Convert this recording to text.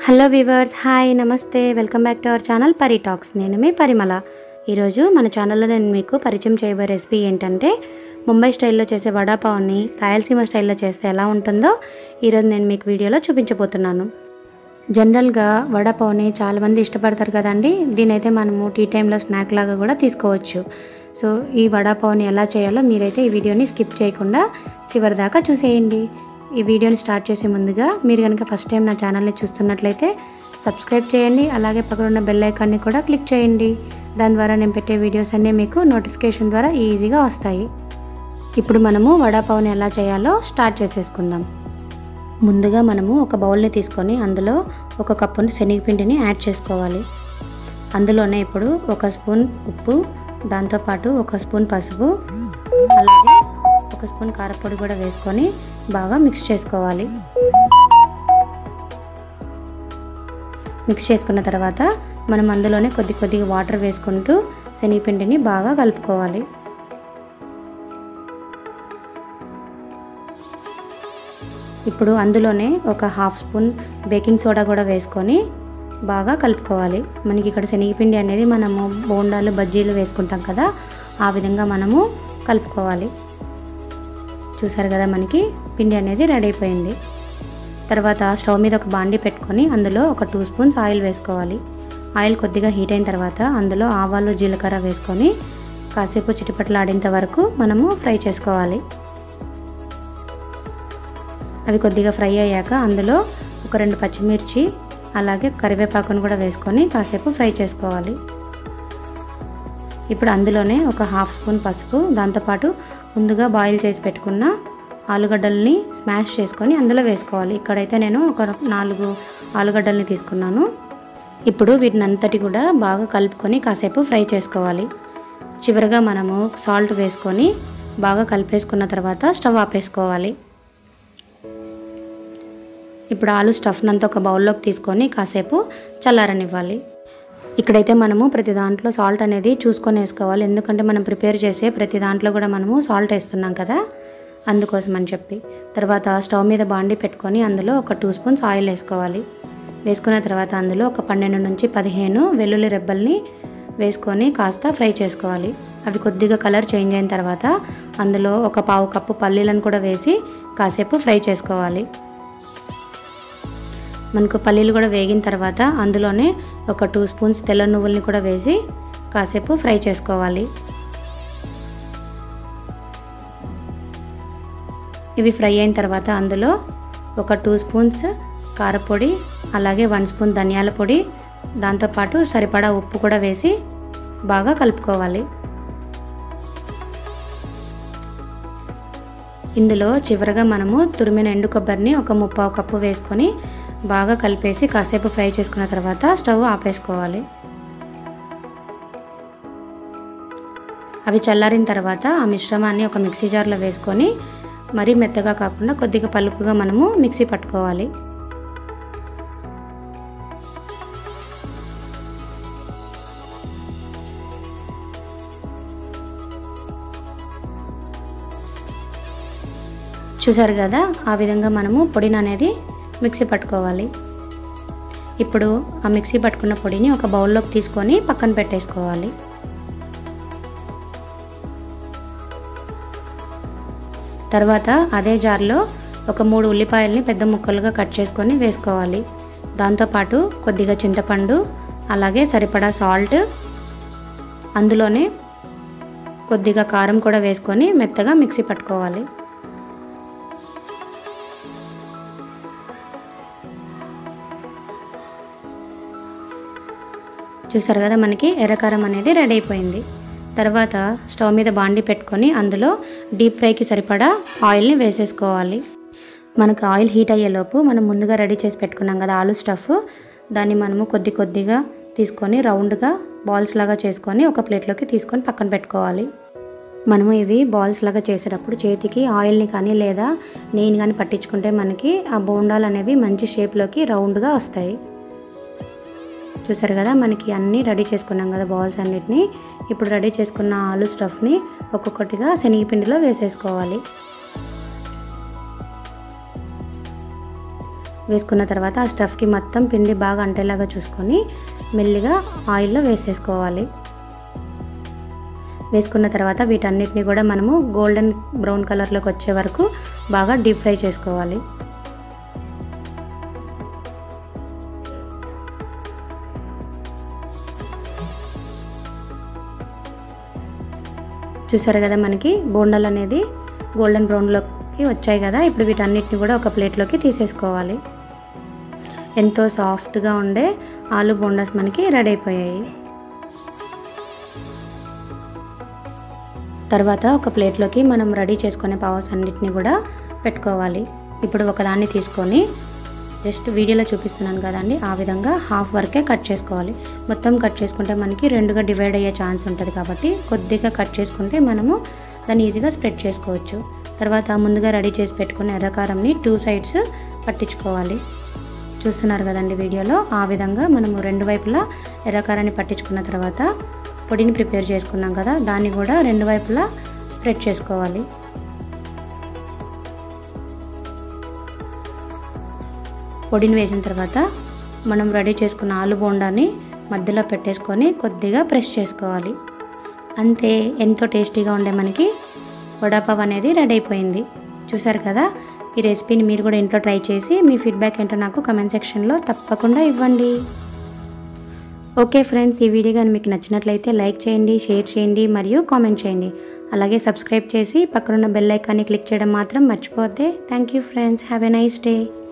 hello viewers hi నమస్తే welcome back to our channel Pari talks నేను మీ పరిమళ ఈరోజు మన ఛానల్లో నేను మీకు పరిచయం చేయబోయే రెసిపీ ఏంటంటే ముంబై స్టైల్లో చేసే వడాపావ్ని రాయలసీమ స్టైల్లో చేస్తే ఎలా ఉంటుందో ఈరోజు నేను మీకు వీడియోలో చూపించబోతున్నాను జనరల్గా వడాపావ్ని చాలామంది ఇష్టపడతారు కదండి దీనైతే మనము టీ టైంలో స్నాక్ లాగా కూడా తీసుకోవచ్చు సో ఈ వడాపావ్ని ఎలా చేయాలో మీరైతే ఈ వీడియోని స్కిప్ చేయకుండా చివరి దాకా చూసేయండి ఈ వీడియోని స్టార్ట్ చేసే ముందుగా మీరు కనుక ఫస్ట్ టైం నా ఛానల్ని చూస్తున్నట్లయితే సబ్స్క్రైబ్ చేయండి అలాగే పక్కన ఉన్న బెల్ ఐకాన్ని కూడా క్లిక్ చేయండి దాని ద్వారా నేను పెట్టే వీడియోస్ అన్నీ మీకు నోటిఫికేషన్ ద్వారా ఈజీగా వస్తాయి ఇప్పుడు మనము వడాపావ్ని ఎలా చేయాలో స్టార్ట్ చేసేసుకుందాం ముందుగా మనము ఒక బౌల్ని తీసుకొని అందులో ఒక కప్పును శనగపిండిని యాడ్ చేసుకోవాలి అందులోనే ఇప్పుడు ఒక స్పూన్ ఉప్పు దాంతోపాటు ఒక స్పూన్ పసుపు అలాగే ఒక స్పూన్ కారపొడి కూడా వేసుకొని బాగా మిక్స్ చేసుకోవాలి మిక్స్ చేసుకున్న తర్వాత మనం అందులోనే కొద్ది కొద్దిగా వాటర్ వేసుకుంటూ శనగపిండిని బాగా కలుపుకోవాలి ఇప్పుడు అందులోనే ఒక హాఫ్ స్పూన్ బేకింగ్ సోడా కూడా వేసుకొని బాగా కలుపుకోవాలి మనకి ఇక్కడ శనగపిండి అనేది మనము బోండాలు బజ్జీలు వేసుకుంటాం కదా ఆ విధంగా మనము కలుపుకోవాలి చూసారు కదా మనకి పిండి అనేది రెడీ అయిపోయింది తర్వాత స్టవ్ మీద ఒక బాండి పెట్టుకొని అందులో ఒక టూ స్పూన్స్ ఆయిల్ వేసుకోవాలి ఆయిల్ కొద్దిగా హీట్ అయిన తర్వాత అందులో ఆవాలు జీలకర్ర వేసుకొని కాసేపు చిటిపట్లాడేంత వరకు మనము ఫ్రై చేసుకోవాలి అవి కొద్దిగా ఫ్రై అయ్యాక అందులో ఒక రెండు పచ్చిమిర్చి అలాగే కరివేపాకును కూడా వేసుకొని కాసేపు ఫ్రై చేసుకోవాలి ఇప్పుడు అందులోనే ఒక హాఫ్ స్పూన్ పసుపు దాంతోపాటు ముందుగా బాయిల్ చేసి పెట్టుకున్న ఆలుగడ్డల్ని స్మాష్ చేసుకొని అందులో వేసుకోవాలి ఇక్కడైతే నేను ఒక నాలుగు ఆలుగడ్డల్ని తీసుకున్నాను ఇప్పుడు వీటిని అంతటి కూడా బాగా కలుపుకొని కాసేపు ఫ్రై చేసుకోవాలి చివరిగా మనము సాల్ట్ వేసుకొని బాగా కలిపేసుకున్న తర్వాత స్టవ్ ఆపేసుకోవాలి ఇప్పుడు ఆలు స్టఫ్నంతా ఒక బౌల్లోకి తీసుకొని కాసేపు చల్లారనివ్వాలి ఇక్కడైతే మనము ప్రతి దాంట్లో సాల్ట్ అనేది చూసుకొని వేసుకోవాలి ఎందుకంటే మనం ప్రిపేర్ చేసే ప్రతి దాంట్లో కూడా మనము సాల్ట్ వేస్తున్నాం కదా అందుకోసం అని చెప్పి తర్వాత స్టవ్ మీద బాండి పెట్టుకొని అందులో ఒక టూ స్పూన్స్ ఆయిల్ వేసుకోవాలి వేసుకున్న తర్వాత అందులో ఒక పన్నెండు నుంచి పదిహేను వెల్లుల్లి రెబ్బల్ని వేసుకొని కాస్త ఫ్రై చేసుకోవాలి అవి కొద్దిగా కలర్ చేంజ్ అయిన తర్వాత అందులో ఒక పావు కప్పు పల్లీలను కూడా వేసి కాసేపు ఫ్రై చేసుకోవాలి మనకు పల్లీలు కూడా వేగిన తర్వాత అందులోనే ఒక టూ స్పూన్స్ తెల్ల నువ్వుల్ని కూడా వేసి కాసేపు ఫ్రై చేసుకోవాలి ఇవి ఫ్రై అయిన తర్వాత అందులో ఒక టూ స్పూన్స్ కారపొడి అలాగే వన్ స్పూన్ ధనియాల పొడి దాంతోపాటు సరిపడా ఉప్పు కూడా వేసి బాగా కలుపుకోవాలి ఇందులో చివరగా మనము తురిమిన ఎండు కొబ్బరిని ఒక ముప్పావు కప్పు వేసుకొని బాగా కలిపేసి కాసేపు ఫ్రై చేసుకున్న తర్వాత స్టవ్ ఆపేసుకోవాలి అవి చల్లారిన తర్వాత ఆ మిశ్రమాన్ని ఒక మిక్సీ జార్లో వేసుకొని మరీ మెత్తగా కాకుండా కొద్దిగా పలుకుగా మనము మిక్సీ పట్టుకోవాలి చూసారు కదా ఆ విధంగా మనము పొడిని అనేది మిక్సీ పట్టుకోవాలి ఇప్పుడు ఆ మిక్సీ పట్టుకున్న పొడిని ఒక బౌల్లోకి తీసుకొని పక్కన పెట్టేసుకోవాలి తర్వాత అదే జార్లో ఒక మూడు ఉల్లిపాయల్ని పెద్ద ముక్కలుగా కట్ చేసుకొని వేసుకోవాలి దాంతోపాటు కొద్దిగా చింతపండు అలాగే సరిపడా సాల్ట్ అందులోనే కొద్దిగా కారం కూడా వేసుకొని మెత్తగా మిక్సీ పట్టుకోవాలి చూసారు కదా మనకి ఎర్రకారం అనేది రెడీ అయిపోయింది తర్వాత స్టవ్ మీద బాండి పెట్టుకొని అందులో డీప్ ఫ్రైకి సరిపడా ఆయిల్ని వేసేసుకోవాలి మనకు ఆయిల్ హీట్ అయ్యేలోపు మనం ముందుగా రెడీ చేసి పెట్టుకున్నాం కదా ఆలు స్టఫ్ దాన్ని మనము కొద్ది కొద్దిగా తీసుకొని రౌండ్గా బాల్స్ లాగా చేసుకొని ఒక ప్లేట్లోకి తీసుకొని పక్కన పెట్టుకోవాలి మనము ఇవి బాల్స్ లాగా చేసేటప్పుడు చేతికి ఆయిల్ని కానీ లేదా నెయ్యిని కానీ పట్టించుకుంటే మనకి ఆ బోండాలు అనేవి మంచి షేప్లోకి రౌండ్గా వస్తాయి చూసారు కదా మనకి అన్నీ రెడీ చేసుకున్నాం కదా బాల్స్ అన్నిటిని ఇప్పుడు రెడీ చేసుకున్న ఆలు స్టఫ్ని ఒక్కొక్కటిగా శనగపిండిలో వేసేసుకోవాలి వేసుకున్న తర్వాత ఆ స్టఫ్కి మొత్తం పిండి బాగా అంటేలాగా చూసుకొని మెల్లిగా ఆయిల్లో వేసేసుకోవాలి వేసుకున్న తర్వాత వీటన్నిటిని కూడా మనము గోల్డెన్ బ్రౌన్ కలర్లోకి వచ్చే వరకు బాగా డీప్ ఫ్రై చేసుకోవాలి చూసారు కదా మనకి బోండాలు అనేది గోల్డెన్ బ్రౌన్లోకి వచ్చాయి కదా ఇప్పుడు వీటన్నిటిని కూడా ఒక ప్లేట్లోకి తీసేసుకోవాలి ఎంతో సాఫ్ట్గా ఉండే ఆలు బోండాస్ మనకి రెడీ అయిపోయాయి తర్వాత ఒక ప్లేట్లోకి మనం రెడీ చేసుకునే పావర్స్ అన్నిటిని కూడా పెట్టుకోవాలి ఇప్పుడు ఒకదాన్ని తీసుకొని జస్ట్ వీడియోలో చూపిస్తున్నాను కదండి ఆ విధంగా హాఫ్ వరకే కట్ చేసుకోవాలి మొత్తం కట్ చేసుకుంటే మనకి రెండుగా డివైడ్ అయ్యే ఛాన్స్ ఉంటుంది కాబట్టి కొద్దిగా కట్ చేసుకుంటే మనము దాన్ని ఈజీగా స్ప్రెడ్ చేసుకోవచ్చు తర్వాత ముందుగా రెడీ చేసి పెట్టుకున్న ఎర్రకారంని టూ సైడ్స్ పట్టించుకోవాలి చూస్తున్నారు కదండి వీడియోలో ఆ విధంగా మనము రెండు వైపులా ఎర్రకారాన్ని పట్టించుకున్న తర్వాత పొడిని ప్రిపేర్ చేసుకున్నాం కదా దాన్ని కూడా రెండు వైపులా స్ప్రెడ్ చేసుకోవాలి పొడిని వేసిన తర్వాత మనం రెడీ చేసుకున్న ఆలు బోండాని మధ్యలో పెట్టేసుకొని కొద్దిగా ప్రెస్ చేసుకోవాలి అంతే ఎంతో టేస్టీగా ఉండే మనకి వడాపావ్ అనేది రెడీ అయిపోయింది చూసారు కదా ఈ రెసిపీని మీరు కూడా ఇంట్లో ట్రై చేసి మీ ఫీడ్బ్యాక్ ఏంటో నాకు కమెంట్ సెక్షన్లో తప్పకుండా ఇవ్వండి ఓకే ఫ్రెండ్స్ ఈ వీడియో కానీ మీకు నచ్చినట్లయితే లైక్ చేయండి షేర్ చేయండి మరియు కామెంట్ చేయండి అలాగే సబ్స్క్రైబ్ చేసి పక్కనున్న బెల్ ఐకాన్ని క్లిక్ చేయడం మాత్రం మర్చిపోతే thank you friends have a nice day